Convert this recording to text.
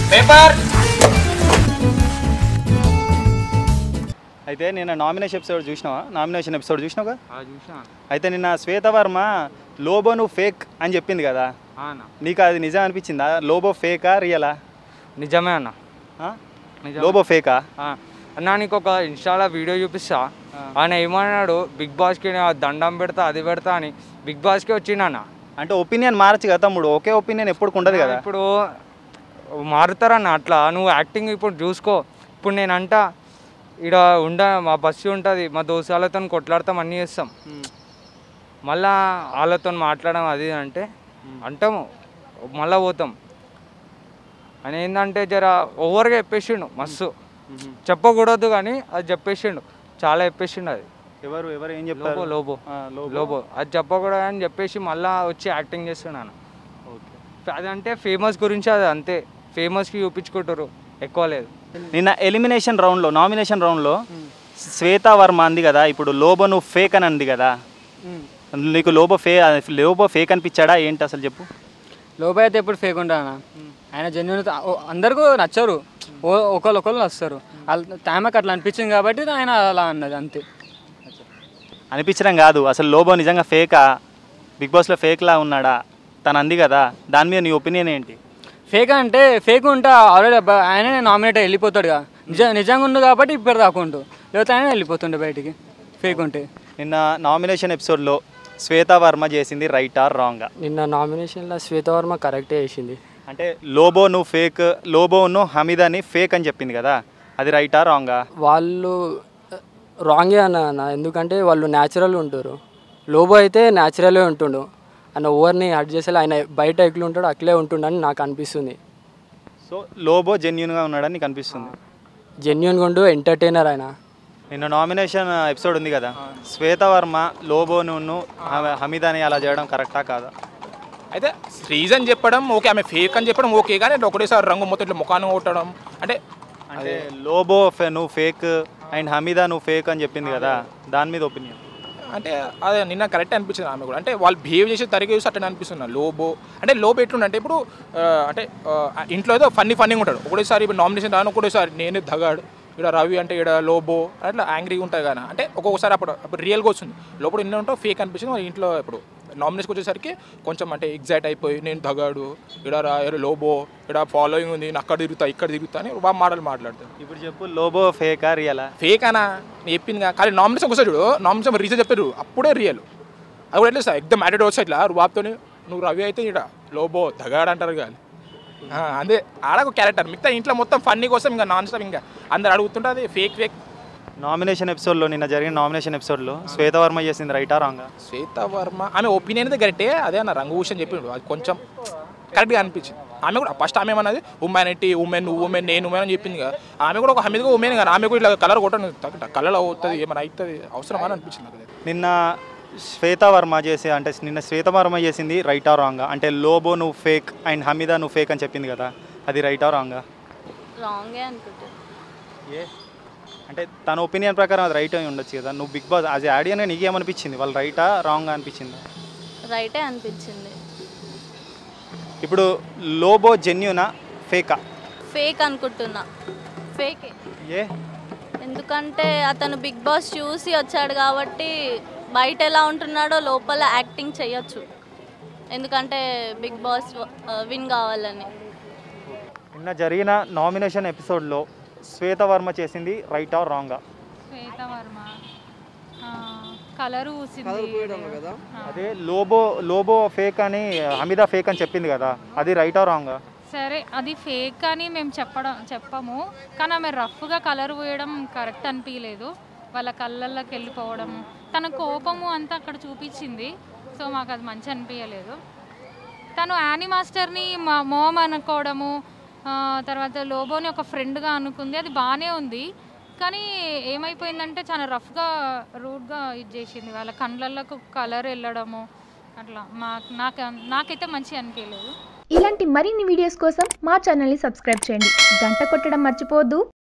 Paper అయితే నిన్న nomination episode చూసినావా నామినేషన్ ఎపిసోడ్ చూసినావుగా చూసా అయితే నిన్న శ్వేతవర్మ లోబో నువ్వు ఫేక్ అని చెప్పింది కదా అన్న నీకు అది నిజం అనిపించిందా లోబో ఫేకా రియలా నిజమే అన్న ఆ? నిజమే. లోబో ఫేకా ఆ, అన్న నీకు ఒక ఇన్స్టాలో వీడియో చూపిస్తా ఆయన ఏమన్నాడు బిగ్ బాస్కి నేను దండం పెడతా అది పెడతా అని బిగ్ బాస్కి వచ్చిండన్న అంటే ఒపీనియన్ మారచ్చు కదా తమ్ముడు ఒకే ఒపీనియన్ ఎప్పుడు ఉండదు కదా ఇప్పుడు మారుతారన్న అట్లా నువ్వు యాక్టింగ్ ఇప్పుడు చూసుకో ఇప్పుడు నేను అంట ఇక్కడ ఉండ మా బస్సు ఉంటుంది మా దోసాలతో కొట్లాడతాం అన్నీ చేస్తాం మళ్ళా వాళ్ళతో మాట్లాడడం అది ఇది అంటే అంటాము మళ్ళా పోతాం అని ఏంటంటే జర ఓవర్గా చెప్పేసిండు మస్తు చెప్పకూడదు కానీ అది చెప్పేసిండు చాలా చెప్పేసిండు అది ఎవరు ఎవరు ఏం లోబో చెప్తారు లోబో ఆ, లోబో. లోబో అది చెప్పకూడదు అని చెప్పేసి మళ్ళా వచ్చి యాక్టింగ్ చేస్తున్నాను ఓకే. అదంటే ఫేమస్ గురించి అది అంతే ఫేమస్కి చూపించుకుంటారు ఎక్కువ లేదు నిన్న ఎలిమినేషన్ రౌండ్లో నామినేషన్ రౌండ్లో శ్వేత వర్మ అంది కదా ఇప్పుడు లోబో నువ్వు ఫేక్ అని అంది కదా నీకు లోబో ఫే లోబో ఫేక్ అనిపించాడా ఏంటి అసలు చెప్పు లోపల అయితే ఎప్పుడు ఫేక్ ఉంటానా ఆయన జెన్యున్ అందరికీ నచ్చరు ఓ ఒకళ్ళు ఒకళ్ళు నచ్చుతారు వాళ్ళ టైంకి అట్లా అనిపించింది కాబట్టి ఆయన అలా అన్నది అంతే అనిపించడం కాదు అసలు లోబో నిజంగా ఫేకా బిగ్ బాస్లో ఫేక్లా ఉన్నాడా తను అంది కదా దాని మీద నీ ఒపీనియన్ ఏంటి ఫేక్ అంటే ఫేక్ ఉంటే ఆల్రెడీ ఆయననే నామినేట్ అయ్యి వెళ్ళిపోతాడు కదా నిజ నిజంగా ఉండు కాబట్టి ఇప్పుడు దాకుంటూ లేకపోతే ఆయన వెళ్ళిపోతుండే బయటికి ఫేక్ ఉంటే నిన్న నామినేషన్ ఎపిసోడ్లో శ్వేత వర్మ చేసింది రైట్ ఆర్ రాంగా నిన్న నామినేషన్లో శ్వేతవర్మ కరెక్టే వేసింది అంటే లోబో నువ్వు ఫేక్ లోబోను హమీదాని ఫేక్ అని చెప్పింది కదా అది రైటా రాంగా వాళ్ళు రాంగే అన్న అన్న ఎందుకంటే వాళ్ళు న్యాచురల్ ఉంటారు లోబో అయితే న్యాచురలే ఉంటుండు ఆయన ఓవర్ని అడ్ చేసే ఆయన బయట ఎట్లా ఉంటాడో అట్లే ఉంటుండని నాకు అనిపిస్తుంది సో లోబో జెన్యున్గా ఉన్నాడని నీకు అనిపిస్తుంది జెన్యున్గా ఉండు ఎంటర్టైనర్ ఆయన నిన్న నామినేషన్ ఎపిసోడ్ ఉంది కదా శ్వేత వర్మ లోబోను హమీదాని అలా చేయడం కరెక్టా కాదా అయితే రీజన్ చెప్పడం ఓకే ఆమె ఫేక్ అని చెప్పడం ఓకే కానీ ఇట్లా ఒకటేసారి రంగు మొత్తం ఇట్లా ముఖాన్ని కొట్టడం అంటే అంటే లోబో ఫే- నువ్వు ఫేక్ అండ్ హమీదా నువ్వు ఫేక్ అని చెప్పింది కదా దాని మీద ఒపీనియన్ అంటే అదే నిన్న కరెక్ట్ అనిపించింది ఆమె కూడా అంటే వాళ్ళు బిహేవ్ చేసే తరిగి చూసి అట్లా అనిపిస్తుంది లోబో అంటే లోబో ఎట్లుండే ఇప్పుడు ఆ, అంటే ఆ, ఇంట్లో ఏదో ఫన్నీ ఫన్నీగా ఉంటాడు ఒకటేసారి ఇప్పుడు నామినేషన్ రాను ఒకటేసారి నేనే దగాడు ఇక్కడ రవి అంటే ఇక్కడ లోబో అట్లా యాంగ్రీగా ఉంటుంది కానీ అంటే ఒక్కొక్కసారి అప్పుడు అప్పుడు రియల్గా వస్తుంది లోపల ఎన్నో ఉంటావు ఫేక్ అనిపించింది వాళ్ళ ఇంట్లో ఇప్పుడు నామినేషన్కి వచ్చేసరికి కొంచెం అంటే ఎగ్జైట్ అయిపోయి నేను దగాడు ఇక్కడ రా ఎవరు లోబో ఇక్కడ ఫాలోయింగ్ ఉంది నేను అక్కడ తిరుగుతా ఇక్కడ తిరుగుతా అని బాగా మాటలు మాట్లాడతాడు ఇప్పుడు చెప్పు లోబో ఫేకా రియలా ఫేక్ అనా నేను చెప్పింది కదా కానీ నామినేషన్ ఒకసారి చూడు నామినేషన్ రీజన్ చెప్పారు అప్పుడే రియల్ అది కూడా ఎట్లా సార్ ఎగ్దమ్ యాడెడ్ వచ్చా ఇట్లా బాబుతోని నువ్వు రవి అయితే ఇక్కడ లోబో దగాడు అంటారు కానీ అదే ఆడొక క్యారెక్టర్ మిగతా ఇంట్లో మొత్తం ఫన్నీ కోసం ఇంకా నాన్ స్టాప్ ఇంకా అందరు అడుగుతుంటే అది ఫేక్ ఫేక్ నామినేషన్ ఎపిసోడ్లో నిన్న జరిగిన నామినేషన్ ఎపిసోడ్లో శ్వేత వర్మ చేసింది రైటా రాంగా శ్వేత వర్మ ఆమె ఒపీనియన్ అయితే కరెక్టే అదే అన్న రంగభూషణ్ చెప్పిండు అది కొంచెం కరెక్ట్గా అనిపించింది ఆమె కూడా ఫస్ట్ ఆమె ఏమన్నది ఉమెనిటీ ఉమెన్ ఉమెన్ నేను ఉమెన్ అని చెప్పింది కదా ఆమె కూడా ఒక హమీద్గా ఉమెన్ కదా ఆమె కూడా ఇట్లా కలర్ కొట్టను కలర్ అవుతుంది ఏమైనా అవుతుంది అవసరమా అని అనిపించింది నాకు అది. నిన్న శ్వేత వర్మ చేసి అంటే నిన్న శ్వేత వర్మ చేసింది రైటా రాంగా అంటే లోబో నువ్వు ఫేక్ అండ్ హమీదా నువ్వు ఫేక్ అని చెప్పింది కదా అది రైటా రాంగా రాంగే అనుకుంటా ఏ అంటే తన ఒపీనియన్ ప్రకారం అది రైట్ అయి ఉండొచ్చు కదా నువ్వు బిగ్ బాస్ అది ఆడియన్ నీకేమనిపించింది వాళ్ళు రైటా రాంగా అనిపించింది రైటే అనిపించింది ఇప్పుడు లోబో జెన్యునా ఫేకా ఫేక్ అనుకుంటున్నా ఫేకే ఏ ఎందుకంటే అతను బిగ్ బాస్ చూసి వచ్చాడు కాబట్టి బయట ఎలా ఉంటున్నాడో లోపల యాక్టింగ్ చేయొచ్చు ఎందుకంటే బిగ్ బాస్ విన్ కావాలని నిన్న జరిగిన నామినేషన్ ఎపిసోడ్లో శ్వేత వర్మ చేసింది రైట్ ఆర్ రాంగా శ్వేతవర్మ కలరు ఊసింది అదే లోబో లోబో ఫేక్ అని హమీదా ఫేక్ అని చెప్పింది కదా అది రైట్ ఆర్ రాంగా సరే అది ఫేక్ అని మేము చెప్పడం చెప్పము కానీ ఆమె రఫ్గా కలర్ పోయడం కరెక్ట్ అనిపించలేదు వాళ్ళ కళ్ళల్లోకి వెళ్ళిపోవడం తన కోపము అంతా అక్కడ చూపించింది సో మాకు అది మంచి అనిపించలేదు తను యానీ మాస్టర్ని మా మోమ్ అనుకోవడము ఆ, తర్వాత లోబోని ఒక ఫ్రెండ్గా అనుకుంది అది బాగానే ఉంది కానీ ఏమైపోయిందంటే చాలా రఫ్గా రూడ్గా ఇది చేసింది వాళ్ళ కళ్ళల్లోకి కలర్ వెళ్ళడము అట్లా మాకు నాకు నాకైతే మంచి అనిపించలేదు ఇలాంటి మరిన్ని వీడియోస్ కోసం మా ఛానల్ని సబ్స్క్రైబ్ చేయండి గంట కొట్టడం మర్చిపోవద్దు